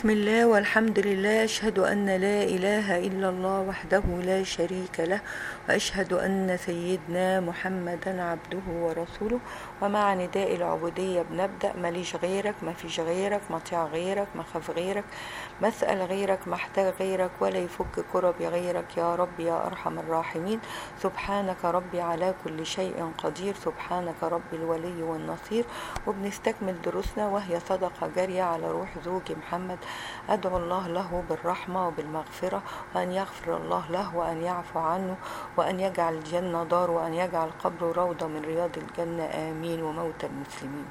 بسم الله والحمد لله أشهد أن لا إله إلا الله وحده لا شريك له وأشهد أن سيدنا محمدا عبده ورسوله ومع نداء العبودية بنبدأ ماليش غيرك ما فيش غيرك مطيع غيرك ما خاف غيرك مسأل غيرك محتاج غيرك ولا يفك كرب غيرك يا رب يا أرحم الراحمين سبحانك ربي على كل شيء قدير سبحانك ربي الولي والنصير وبنستكمل دروسنا وهي صدقة جارية على روح زوجي محمد أدعو الله له بالرحمة وبالمغفرة وأن يغفر الله له وأن يعفو عنه وأن يجعل الجنة دار وأن يجعل قبره روضة من رياض الجنة آمين وموتى المسلمين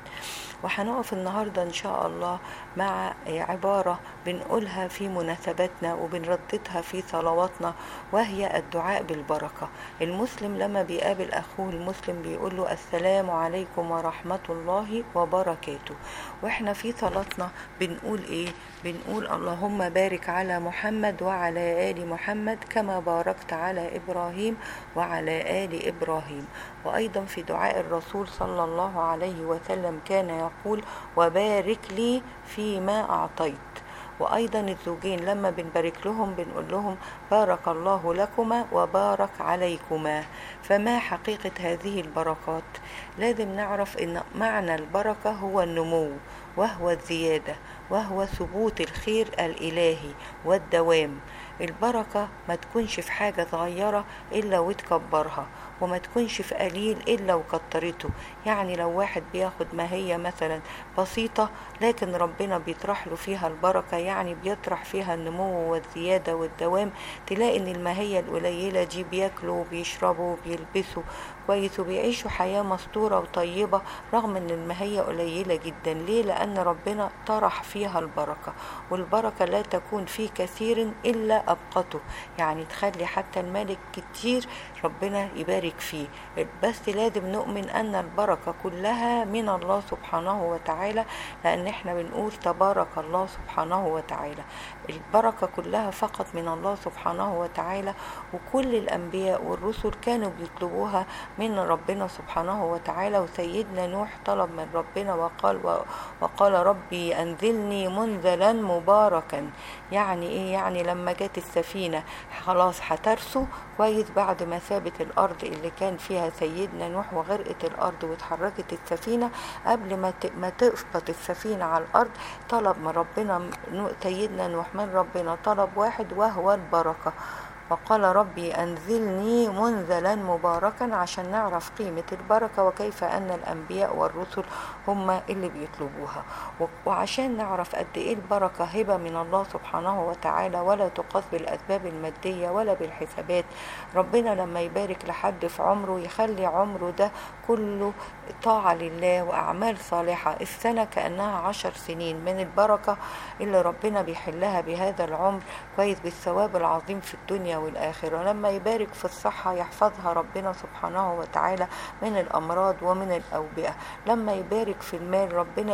وهنقف النهاردة إن شاء الله مع عبارة بنقولها في مناسباتنا وبنرددها في صلواتنا وهي الدعاء بالبركة المسلم لما بيقابل أخوه المسلم بيقول له السلام عليكم ورحمة الله وبركاته وإحنا في صلاتنا بنقول إيه بنقول اللهم بارك على محمد وعلى آل محمد كما باركت على إبراهيم وعلى آل إبراهيم وأيضا في دعاء الرسول صلى الله عليه وسلم كان يقول وبارك لي فيما أعطيت وأيضا الزوجين لما بنبارك لهم بنقول لهم بارك الله لكما وبارك عليكما فما حقيقة هذه البركات لازم نعرف أن معنى البركة هو النمو وهو الزيادة وهو ثبوت الخير الإلهي والدوام البركة ما تكونش في حاجة صغيرة إلا وتكبرها وما تكونش في قليل إلا وكترته يعني لو واحد بياخد ماهية مثلا بسيطة لكن ربنا بيطرح له فيها البركة يعني بيطرح فيها النمو والزيادة والدوام تلاقي إن الماهية القليلة دي بياكلوا وبيشربوا وبيلبسوا كويس وبيعيشوا حياة مستورة وطيبة رغم إن الماهية قليلة جدا ليه؟ لأن ربنا طرح فيها البركة والبركة لا تكون في كثير إلا أبقته يعني تخلي حتى الملك كتير ربنا يبارك فيه بس لازم نؤمن أن البركة كلها من الله سبحانه وتعالى لأن احنا بنقول تبارك الله سبحانه وتعالى البركة كلها فقط من الله سبحانه وتعالى وكل الأنبياء والرسل كانوا بيطلبوها من ربنا سبحانه وتعالى وسيدنا نوح طلب من ربنا وقال وقال ربي أنزلني منزلا مباركا يعني إيه يعني لما جت السفينة خلاص هترسو كويس بعد ما سابت الأرض اللي كان فيها سيدنا نوح وغرقت الأرض واتحركت السفينة قبل ما ما تسقط السفينة على الأرض طلب من ربنا سيدنا نوح من ربنا طلب واحد وهو البركة وقال ربي أنزلني منزلا مباركا عشان نعرف قيمة البركة وكيف أن الأنبياء والرسل هم اللي بيطلبوها وعشان نعرف قد إيه البركة هبة من الله سبحانه وتعالى ولا تقاس بالأسباب المادية ولا بالحسابات ربنا لما يبارك لحد في عمره يخلي عمره ده كله طاعة لله وأعمال صالحة السنة كأنها عشر سنين من البركة اللي ربنا بيحلها بهذا العمر كويس بالثواب العظيم في الدنيا والآخرة لما يبارك في الصحة يحفظها ربنا سبحانه وتعالى من الأمراض ومن الأوبئة لما يبارك في المال ربنا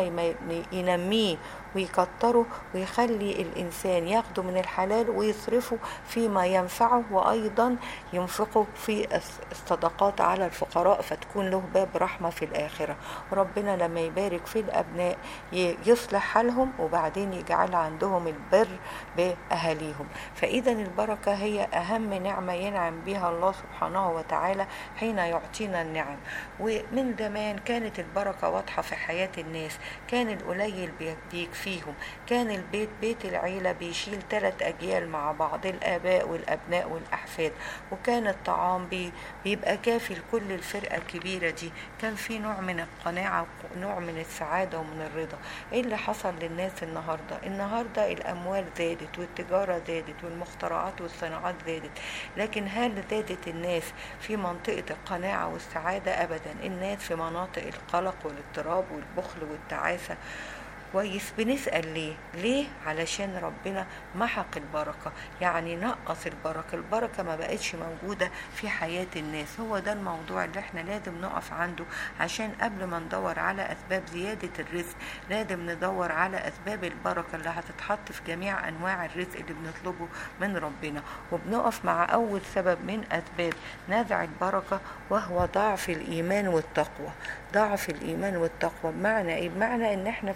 ينميه ويكتره ويخلي الإنسان ياخده من الحلال ويصرفه فيما ينفعه وأيضا ينفقه في الصدقات على الفقراء فتكون له باب رحمة في الآخرة وربنا لما يبارك في الأبناء يصلح حالهم وبعدين يجعل عندهم البر بأهاليهم فإذا البركة هي أهم نعمة ينعم بها الله سبحانه وتعالى حين يعطينا النعم ومن زمان كانت البركة واضحة في حياة الناس كان القليل بيكفي فيهم كان البيت بيت العيلة بيشيل ثلاث أجيال مع بعض الآباء والأبناء والأحفاد وكان الطعام بي بيبقى كافي لكل الفرقة الكبيرة دي كان في نوع من القناعة ونوع من السعادة ومن الرضا إيه اللي حصل للناس النهاردة النهاردة الأموال زادت والتجارة زادت والمخترعات والصناعات زادت لكن هل زادت الناس في منطقة القناعة والسعادة أبدا الناس في مناطق القلق والاضطراب والبخل والتعاسة كويس بنسأل ليه ليه علشان ربنا محق البركة يعني نقص البركة البركة ما بقتش موجودة في حياة الناس هو ده الموضوع اللي احنا لازم نقف عنده عشان قبل ما ندور على أسباب زيادة الرزق لازم ندور على أسباب البركة اللي هتتحط في جميع أنواع الرزق اللي بنطلبه من ربنا وبنقف مع أول سبب من أسباب نزع البركة وهو ضعف الإيمان والتقوى ضعف الإيمان والتقوى بمعنى إيه؟ بمعنى إن إحنا في الزمن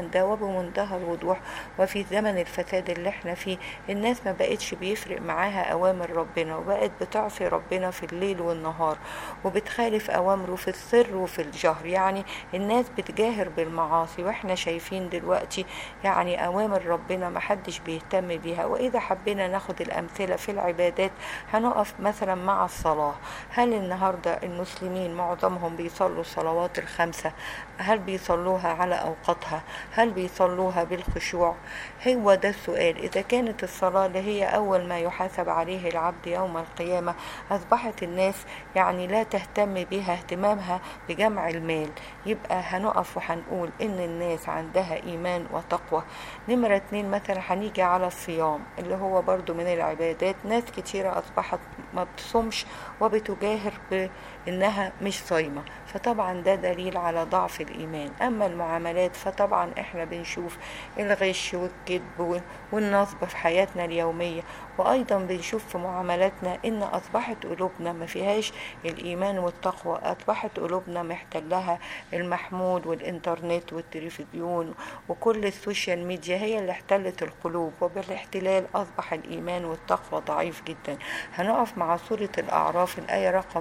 الزمن ده وبمنتهى الوضوح وفي زمن الفساد اللي احنا فيه الناس ما بقتش بيفرق معاها اوامر ربنا وبقت بتعصي ربنا في الليل والنهار وبتخالف اوامره في السر وفي الجهر يعني الناس بتجاهر بالمعاصي واحنا شايفين دلوقتي يعني اوامر ربنا ما حدش بيهتم بيها واذا حبينا ناخد الامثله في العبادات هنقف مثلا مع الصلاه هل النهارده المسلمين معظمهم بيصلوا الصلوات الخمسه هل بيصلوها على اوقاتها هل بيصلوها بالخشوع هو ده السؤال اذا كانت الصلاه اللي هي اول ما يحاسب عليه العبد يوم القيامه اصبحت الناس يعني لا تهتم بها اهتمامها بجمع المال يبقى هنقف وهنقول ان الناس عندها ايمان وتقوى نمرة اتنين مثلا هنيجي على الصيام اللي هو برضو من العبادات ناس كتيرة اصبحت ما بتصومش وبتجاهر بانها مش صايمة فطبعا ده دليل على ضعف الايمان اما المعاملات فطبعا احنا بنشوف الغش والكذب والنصب في حياتنا اليومية وايضا بنشوف في معاملاتنا ان اصبحت قلوبنا ما فيهاش الايمان والتقوى اصبحت قلوبنا محتلها المحمول والانترنت والتلفزيون وكل السوشيال ميديا هي اللي احتلت القلوب وبالاحتلال اصبح الايمان والتقوى ضعيف جدا هنقف مع سورة الاعراف الايه رقم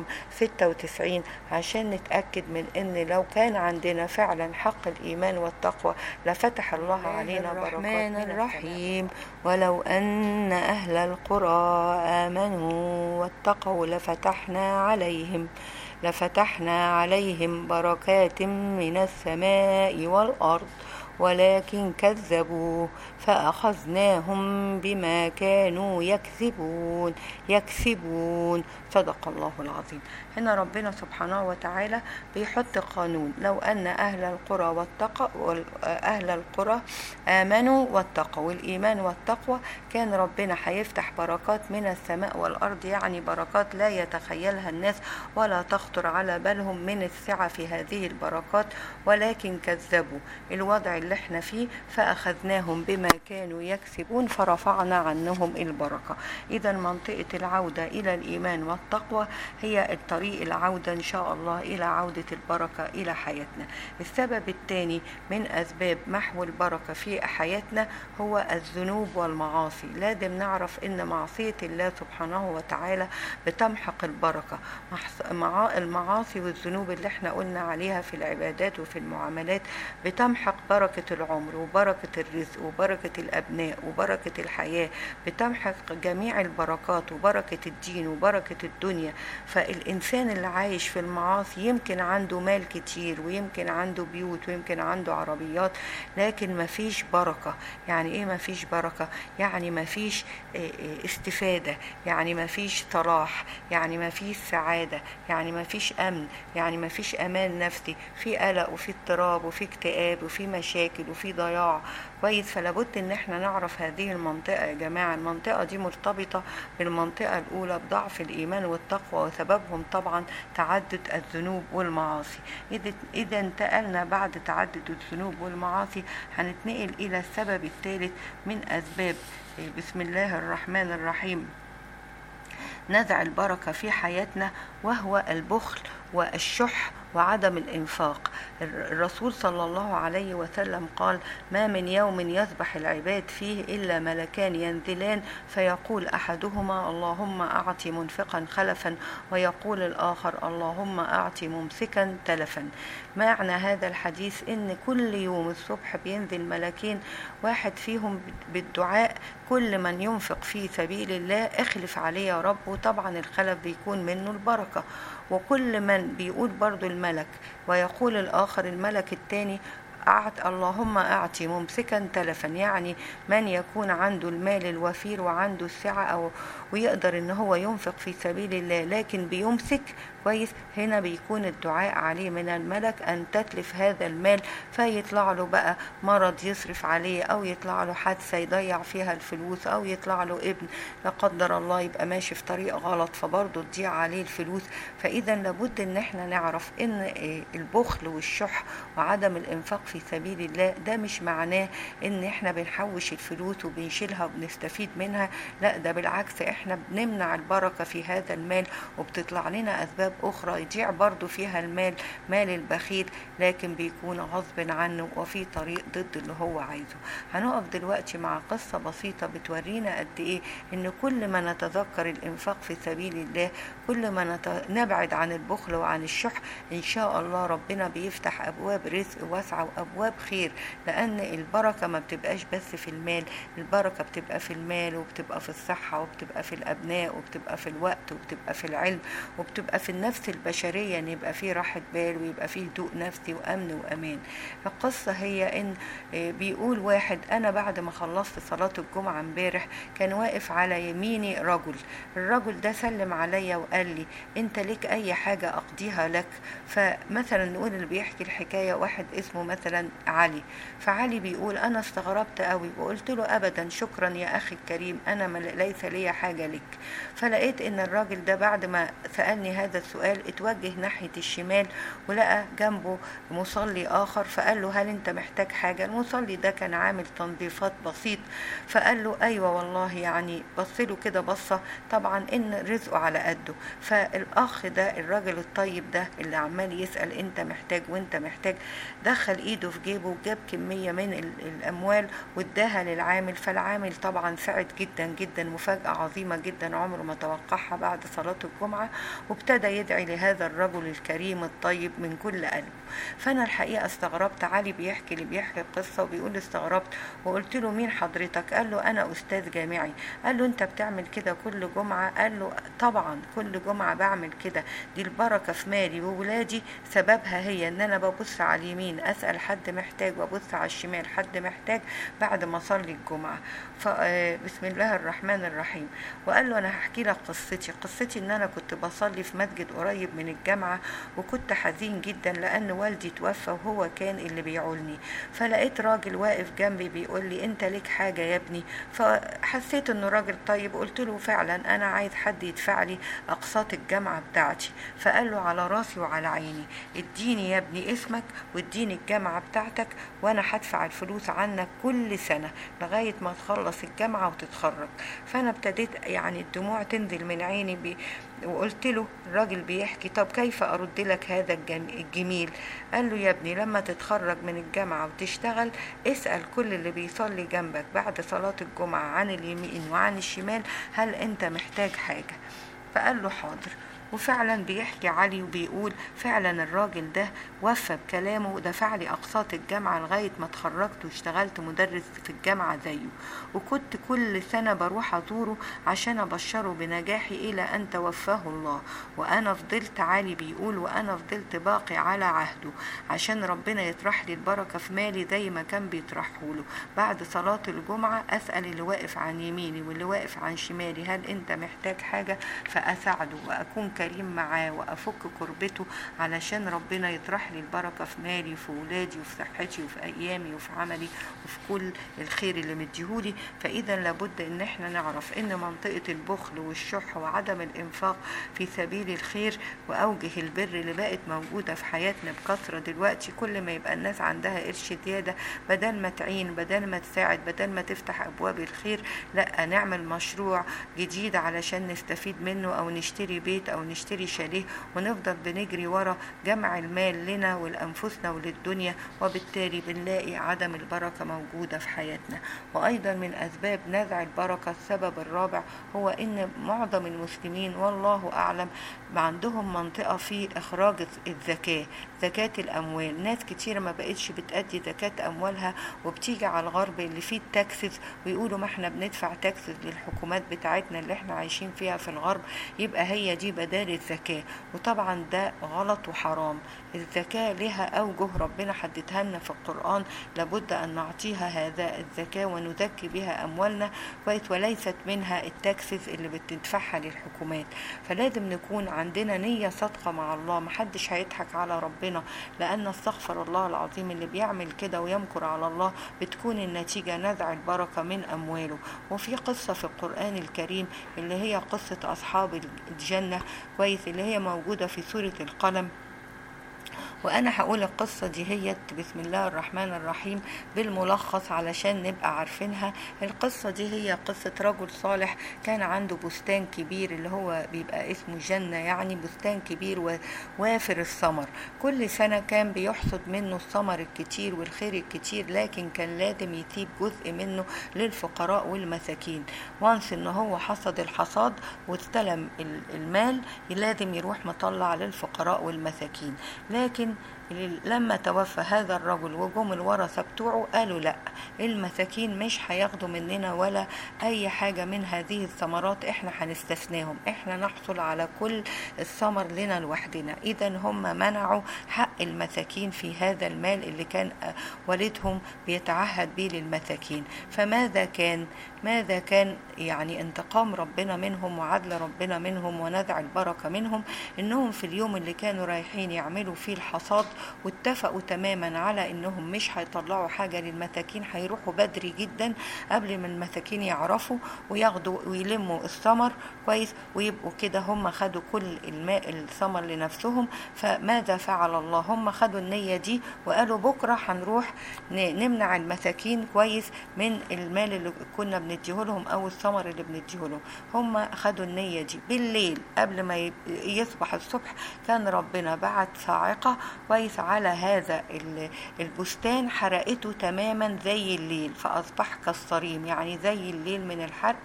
96 عشان نتاكد من ان لو كان عندنا فعلا حق الايمان والتقوى لفتح الله علينا بركات الرحمن الرحيم ولو ان اهل القرى آمنوا واتقوا لفتحنا عليهم لفتحنا عليهم بركات من السماء والأرض ولكن كذبوا فأخذناهم بما كانوا يكذبون يكسبون صدق الله العظيم هنا ربنا سبحانه وتعالى بيحط قانون لو أن أهل القرى واتقوا أهل القرى آمنوا واتقوا والإيمان والتقوى كان ربنا هيفتح بركات من السماء والأرض يعني بركات لا يتخيلها الناس ولا تخطر على بالهم من السعة في هذه البركات ولكن كذبوا الوضع اللي احنا فيه فأخذناهم بما كانوا يكسبون فرفعنا عنهم البركة إذا منطقة العودة إلى الإيمان والتقوى هي الطريق العودة إن شاء الله إلى عودة البركة إلى حياتنا السبب الثاني من أسباب محو البركة في حياتنا هو الذنوب والمعاصي لازم نعرف إن معصية الله سبحانه وتعالى بتمحق البركة المعاصي والذنوب اللي احنا قلنا عليها في العبادات وفي المعاملات بتمحق بركة العمر وبركة الرزق وبركة الأبناء وبركة الحياة بتمحق جميع البركات وبركة الدين وبركة الدنيا فالإنسان اللي عايش في المعاصي يمكن عنده مال كتير ويمكن عنده بيوت ويمكن عنده عربيات لكن مفيش بركة يعني إيه مفيش بركة يعني مفيش استفادة يعني مفيش صلاح يعني مفيش سعادة يعني مفيش أمن يعني مفيش أمان نفسي في قلق وفي اضطراب وفي اكتئاب وفي مشاكل وفي ضياع كويس فلابد ان احنا نعرف هذه المنطقة يا جماعة المنطقة دي مرتبطة بالمنطقة الاولى بضعف الايمان والتقوى وسببهم طبعا تعدد الذنوب والمعاصي اذا انتقلنا بعد تعدد الذنوب والمعاصي هنتنقل الى السبب الثالث من اسباب بسم الله الرحمن الرحيم نزع البركة في حياتنا وهو البخل والشح وعدم الإنفاق الرسول صلى الله عليه وسلم قال ما من يوم يسبح العباد فيه إلا ملكان ينزلان فيقول أحدهما اللهم أعط منفقا خلفا ويقول الآخر اللهم أعط ممسكا تلفا معنى هذا الحديث إن كل يوم الصبح بينزل ملكين واحد فيهم بالدعاء كل من ينفق في سبيل الله اخلف عليه يا رب وطبعا الخلف بيكون منه البركة وكل من بيقول برضو الملك ويقول الآخر الملك الثاني أعط اللهم أعطي ممسكا تلفا يعني من يكون عنده المال الوفير وعنده السعة أو ويقدر إن هو ينفق في سبيل الله لكن بيمسك كويس هنا بيكون الدعاء عليه من الملك أن تتلف هذا المال فيطلع له بقى مرض يصرف عليه أو يطلع له حادثة يضيع فيها الفلوس أو يطلع له ابن لا قدر الله يبقى ماشي في طريق غلط فبرضه تضيع عليه الفلوس فإذا لابد إن احنا نعرف إن البخل والشح وعدم الإنفاق في سبيل الله ده مش معناه إن احنا بنحوش الفلوس وبنشيلها وبنستفيد منها لا ده بالعكس احنا بنمنع البركة في هذا المال وبتطلع لنا أسباب أخرى يضيع برضو فيها المال مال البخيل لكن بيكون غصب عنه وفي طريق ضد اللي هو عايزه هنقف دلوقتي مع قصة بسيطة بتورينا قد إيه إن كل ما نتذكر الإنفاق في سبيل الله كل ما نت... نبعد عن البخل وعن الشح إن شاء الله ربنا بيفتح أبواب رزق واسعة وأبواب خير لأن البركة ما بتبقاش بس في المال البركة بتبقى في المال وبتبقى في الصحة وبتبقى في الأبناء وبتبقى في الوقت وبتبقى في العلم وبتبقى في النفس البشرية إن يبقى فيه راحة بال ويبقى فيه هدوء نفسي وأمن وأمان القصة هي إن بيقول واحد أنا بعد ما خلصت صلاة الجمعة امبارح كان واقف على يميني رجل الرجل ده سلم عليا وقال لي أنت ليك أي حاجة أقضيها لك فمثلا نقول اللي بيحكي الحكاية واحد اسمه مثلا علي فعلي بيقول أنا استغربت قوي وقلت له أبدا شكرا يا أخي الكريم أنا ليس لي حاجة لك فلقيت إن الراجل ده بعد ما سألني هذا السؤال اتوجه ناحية الشمال ولقى جنبه مصلي آخر فقال له هل أنت محتاج حاجة المصلي ده كان عامل تنظيفات بسيط فقال له أيوة والله يعني بص له كده بصة طبعا إن رزقه على قده فالأخ ده الراجل الطيب ده اللي عمال يسأل أنت محتاج وأنت محتاج دخل إيده في جيبه وجاب كمية من الأموال واداها للعامل فالعامل طبعا سعد جدا جدا مفاجأة عظيمة جدا عمره ما توقعها بعد صلاة الجمعة وابتدى يدعي لهذا الرجل الكريم الطيب من كل قلبه فأنا الحقيقة استغربت علي بيحكي اللي بيحكي القصة وبيقول استغربت وقلت له مين حضرتك قال له أنا أستاذ جامعي قال له أنت بتعمل كده كل جمعة قال له طبعا كل جمعة بعمل كده دي البركة في مالي وولادي سببها هي ان انا ببص على اليمين اسال حد محتاج وابص على الشمال حد محتاج بعد ما اصلي الجمعه فبسم الله الرحمن الرحيم وقال له انا هحكي لك قصتي قصتي ان انا كنت بصلي في مسجد قريب من الجامعه وكنت حزين جدا لان والدي توفى وهو كان اللي بيعولني فلقيت راجل واقف جنبي بيقول لي انت ليك حاجه يا ابني فحسيت انه راجل طيب قلت له فعلا انا عايز حد يدفع لي اقساط الجامعه بتاعتي فقال له على راسي وعلى عيني اديني يا ابني اسمك واديني الجامعة بتاعتك وانا هدفع الفلوس عنك كل سنة لغاية ما تخلص الجامعة وتتخرج فانا ابتديت يعني الدموع تنزل من عيني بي وقلت له الراجل بيحكي طب كيف ارد لك هذا الجميل قال له يا ابني لما تتخرج من الجامعة وتشتغل اسأل كل اللي بيصلي جنبك بعد صلاة الجمعة عن اليمين وعن الشمال هل انت محتاج حاجة فقال له حاضر وفعلا بيحكي علي وبيقول فعلا الراجل ده وفى بكلامه ودفع لي اقساط الجامعه لغايه ما اتخرجت واشتغلت مدرس في الجامعه زيه وكنت كل سنه بروح ازوره عشان ابشره بنجاحي الى ان توفاه الله وانا فضلت علي بيقول وانا فضلت باقي على عهده عشان ربنا يطرح لي البركه في مالي زي ما كان بيطرحه له بعد صلاه الجمعه اسال اللي واقف عن يميني واللي واقف عن شمالي هل انت محتاج حاجه فاساعده واكون كريم معاه وافك كربته علشان ربنا يطرح لي البركه في مالي وفي ولادي وفي صحتي وفي ايامي وفي عملي وفي كل الخير اللي مديهولي فاذا لابد ان احنا نعرف ان منطقه البخل والشح وعدم الانفاق في سبيل الخير واوجه البر اللي بقت موجوده في حياتنا بكثره دلوقتي كل ما يبقى الناس عندها قرش زياده بدل ما تعين بدل ما تساعد بدل ما تفتح ابواب الخير لا نعمل مشروع جديد علشان نستفيد منه او نشتري بيت او نشتري شاليه ونفضل بنجري ورا جمع المال لنا ولأنفسنا وللدنيا وبالتالي بنلاقي عدم البركة موجودة في حياتنا وأيضا من أسباب نزع البركة السبب الرابع هو إن معظم المسلمين والله أعلم عندهم منطقة في إخراج الزكاة زكاة الأموال ناس كتير ما بقتش بتأدي زكاة أموالها وبتيجي على الغرب اللي فيه التاكسز ويقولوا ما احنا بندفع تاكسز للحكومات بتاعتنا اللي احنا عايشين فيها في الغرب يبقى هي دي بدال الزكاة وطبعا ده غلط وحرام الزكاة لها أوجه ربنا حددها لنا في القرآن لابد أن نعطيها هذا الزكاة ونزكي بها أموالنا وليست منها التاكسز اللي بتدفعها للحكومات فلازم نكون عندنا نية صادقة مع الله محدش هيضحك على ربنا لأن استغفر الله العظيم اللي بيعمل كده ويمكر على الله بتكون النتيجة نزع البركة من أمواله وفي قصة في القرآن الكريم اللي هي قصة أصحاب الجنة كويس اللي هي موجودة في سورة القلم وانا هقول القصة دي هي بسم الله الرحمن الرحيم بالملخص علشان نبقى عارفينها القصة دي هي قصة رجل صالح كان عنده بستان كبير اللي هو بيبقى اسمه جنة يعني بستان كبير ووافر الثمر كل سنة كان بيحصد منه الثمر الكتير والخير الكتير لكن كان لازم يسيب جزء منه للفقراء والمساكين وانس ان هو حصد الحصاد واستلم المال لازم يروح مطلع للفقراء والمساكين لكن لما توفى هذا الرجل وجم الورثة بتوعه قالوا لا المساكين مش هياخدوا مننا ولا أي حاجة من هذه الثمرات احنا هنستثناهم احنا نحصل على كل الثمر لنا لوحدنا إذا هم منعوا حق المساكين في هذا المال اللي كان والدهم بيتعهد به للمساكين فماذا كان ماذا كان يعني انتقام ربنا منهم وعدل ربنا منهم ونزع البركة منهم انهم في اليوم اللي كانوا رايحين يعملوا فيه الحصاد واتفقوا تماما على انهم مش هيطلعوا حاجة للمساكين هيروحوا بدري جدا قبل ما المساكين يعرفوا وياخدوا ويلموا الثمر كويس ويبقوا كده هم خدوا كل الماء الثمر لنفسهم فماذا فعل الله هم خدوا النية دي وقالوا بكرة هنروح نمنع المساكين كويس من المال اللي كنا بنديه لهم او الثمر اللي بنديه لهم هم خدوا النية دي بالليل قبل ما يصبح الصبح كان ربنا بعت صاعقة كويس على هذا البستان حرقته تماما زي الليل فأصبح كالصريم يعني زي الليل من الحرق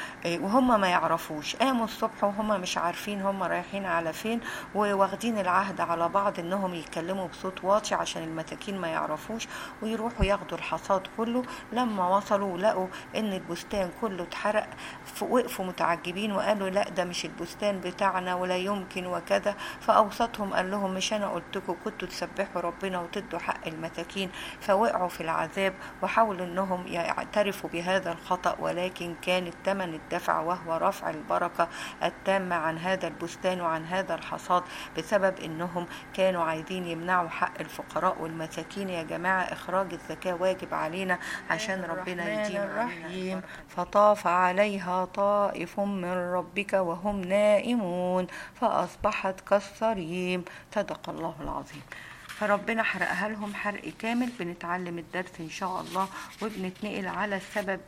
وهم ما يعرفوش قاموا الصبح وهم مش عارفين هم رايحين على فين وواخدين العهد على بعض انهم يتكلموا بصوت واطي عشان المساكين ما يعرفوش ويروحوا ياخدوا الحصاد كله لما وصلوا لقوا ان البستان كله اتحرق وقفوا متعجبين وقالوا لا ده مش البستان بتاعنا ولا يمكن وكذا فاوسطهم قال لهم مش انا قلت لكم كنتوا تسبحوا ربنا وتدوا حق المساكين فوقعوا في العذاب وحاولوا انهم يعترفوا بهذا الخطا ولكن كان الثمن الدفع وهو رفع البركه التامه عن هذا البستان وعن هذا الحصاد بسبب انهم كانوا عايزين يمنعوا حق الفقراء والمساكين يا جماعه اخراج الزكاه واجب علينا عشان ربنا يديم الرحيم فطاف عليها طائف من ربك وهم نائمون فاصبحت كالصريم صدق الله العظيم فربنا حرقها لهم حرق كامل بنتعلم الدرس ان شاء الله وبنتنقل على السبب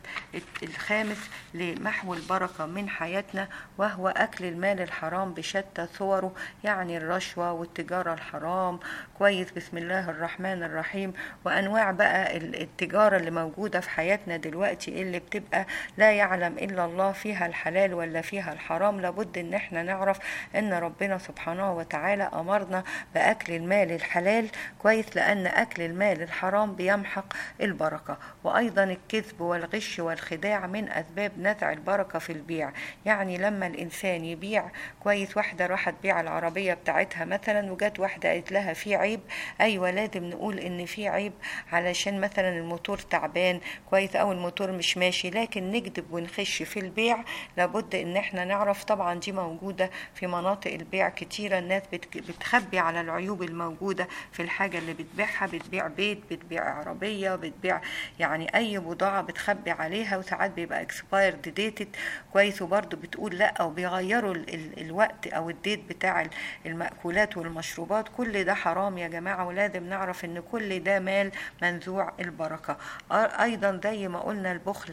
الخامس لمحو البركة من حياتنا وهو أكل المال الحرام بشتى صوره يعني الرشوة والتجارة الحرام كويس بسم الله الرحمن الرحيم وأنواع بقى التجارة اللي موجودة في حياتنا دلوقتي اللي بتبقى لا يعلم إلا الله فيها الحلال ولا فيها الحرام لابد إن احنا نعرف إن ربنا سبحانه وتعالى أمرنا بأكل المال الحلال الحلال كويس لأن أكل المال الحرام بيمحق البركة وأيضا الكذب والغش والخداع من أسباب نزع البركة في البيع يعني لما الإنسان يبيع كويس واحدة راحت تبيع العربية بتاعتها مثلا وجت واحدة قالت لها في عيب أيوة لازم نقول إن في عيب علشان مثلا الموتور تعبان كويس أو الموتور مش ماشي لكن نكذب ونخش في البيع لابد إن احنا نعرف طبعا دي موجودة في مناطق البيع كتيرة الناس بتخبي على العيوب الموجودة في الحاجة اللي بتبيعها بتبيع بيت بتبيع عربية بتبيع يعني أي بضاعة بتخبي عليها وساعات بيبقى expired dated كويس وبرضه بتقول لا وبيغيروا ال ال الوقت أو الديت بتاع المأكولات والمشروبات كل ده حرام يا جماعة ولازم نعرف إن كل ده مال منزوع البركة أيضا زي ما قلنا البخل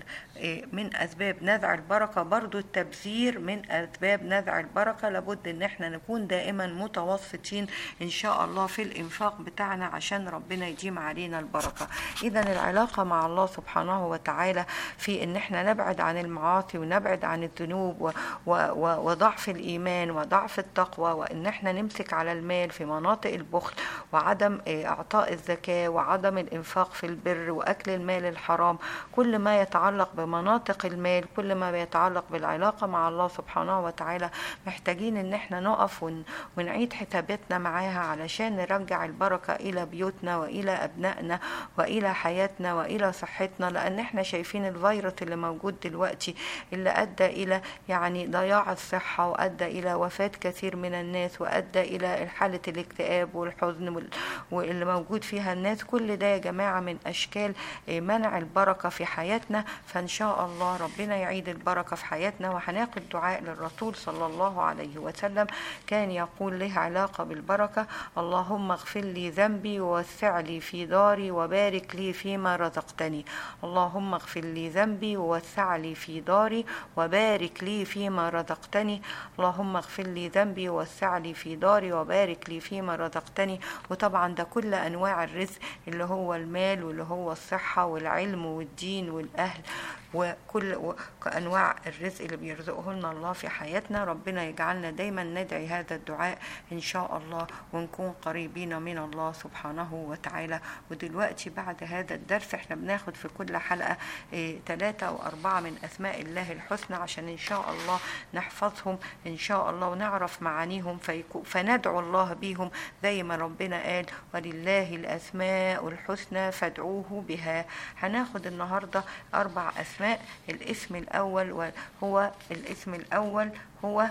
من أسباب نزع البركة برضه التبذير من أسباب نزع البركة لابد إن احنا نكون دائما متوسطين إن شاء الله في الإنفاق بتاعنا عشان ربنا يديم علينا البركة إذا العلاقة مع الله سبحانه وتعالى في إن احنا نبعد عن المعاصي ونبعد عن الذنوب و و و وضعف الإيمان وضعف التقوى وإن احنا نمسك على المال في مناطق البخل وعدم إعطاء الزكاة وعدم الإنفاق في البر وأكل المال الحرام كل ما يتعلق بمناطق المال كل ما يتعلق بالعلاقة مع الله سبحانه وتعالى محتاجين إن احنا نقف ون ونعيد حساباتنا معاها علشان نرجع البركة إلى بيوتنا وإلى أبنائنا وإلى حياتنا وإلى صحتنا لأن احنا شايفين الفيروس اللي موجود دلوقتي اللي أدى إلى يعني ضياع الصحة وأدى إلى وفاة كثير من الناس وأدى إلى حالة الاكتئاب والحزن واللي موجود فيها الناس كل ده يا جماعة من أشكال منع البركة في حياتنا فإن شاء الله ربنا يعيد البركة في حياتنا وهناخد دعاء للرسول صلى الله عليه وسلم كان يقول له علاقة بالبركة اللهم اغفر لي ذنبي ووسع لي في داري وبارك لي فيما رزقتني اللهم اغفر لي ذنبي ووسع لي في داري وبارك لي فيما رزقتني اللهم اغفر لي ذنبي ووسع لي في داري وبارك لي فيما رزقتني وطبعا ده كل انواع الرزق اللي هو المال واللي هو الصحه والعلم والدين والاهل وكل انواع الرزق اللي بيرزقه لنا الله في حياتنا ربنا يجعلنا دايما ندعي هذا الدعاء ان شاء الله ونكون قريبين من الله سبحانه وتعالى ودلوقتي بعد هذا الدرس احنا بناخد في كل حلقه ثلاثه او اربعه من اسماء الله الحسنى عشان ان شاء الله نحفظهم ان شاء الله ونعرف معانيهم فيكو فندعو الله بيهم زي ما ربنا قال ولله الاسماء الحسنى فادعوه بها هناخد النهارده اربع اسماء الاسم الأول هو الاسم الأول هو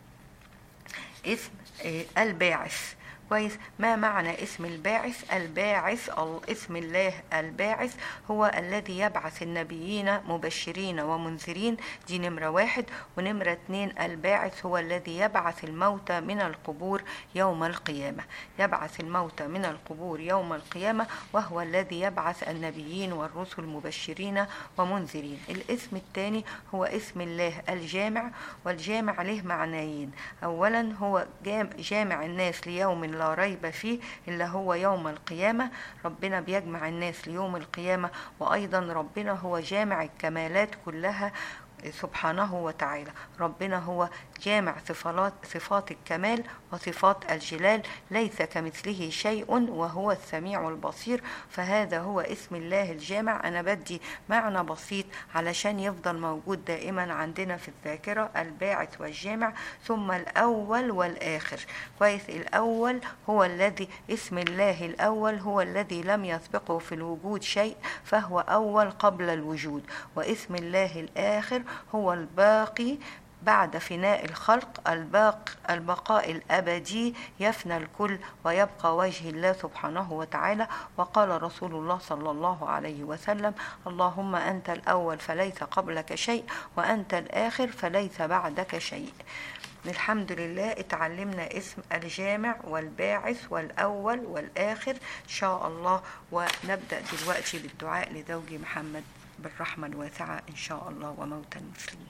اسم الباعث كويس ما معنى اسم الباعث الباعث اسم الله الباعث هو الذي يبعث النبيين مبشرين ومنذرين دي نمرة واحد ونمرة اتنين الباعث هو الذي يبعث الموتى من القبور يوم القيامة يبعث الموتى من القبور يوم القيامة وهو الذي يبعث النبيين والرسل مبشرين ومنذرين الاسم الثاني هو اسم الله الجامع والجامع له معنيين أولا هو جامع الناس ليوم لا ريب فيه اللي هو يوم القيامة ربنا بيجمع الناس ليوم القيامة وأيضا ربنا هو جامع الكمالات كلها سبحانه وتعالى ربنا هو جامع صفات صفات الكمال وصفات الجلال ليس كمثله شيء وهو السميع البصير فهذا هو اسم الله الجامع انا بدي معنى بسيط علشان يفضل موجود دائما عندنا في الذاكره الباعث والجامع ثم الاول والاخر كويس الاول هو الذي اسم الله الاول هو الذي لم يسبقه في الوجود شيء فهو اول قبل الوجود واسم الله الاخر هو الباقي بعد فناء الخلق الباق البقاء الأبدي يفنى الكل ويبقى وجه الله سبحانه وتعالى وقال رسول الله صلى الله عليه وسلم اللهم أنت الأول فليس قبلك شيء وأنت الآخر فليس بعدك شيء الحمد لله اتعلمنا اسم الجامع والباعث والأول والآخر إن شاء الله ونبدأ دلوقتي بالدعاء لزوجي محمد بالرحمة الواسعة إن شاء الله وموت المسلمين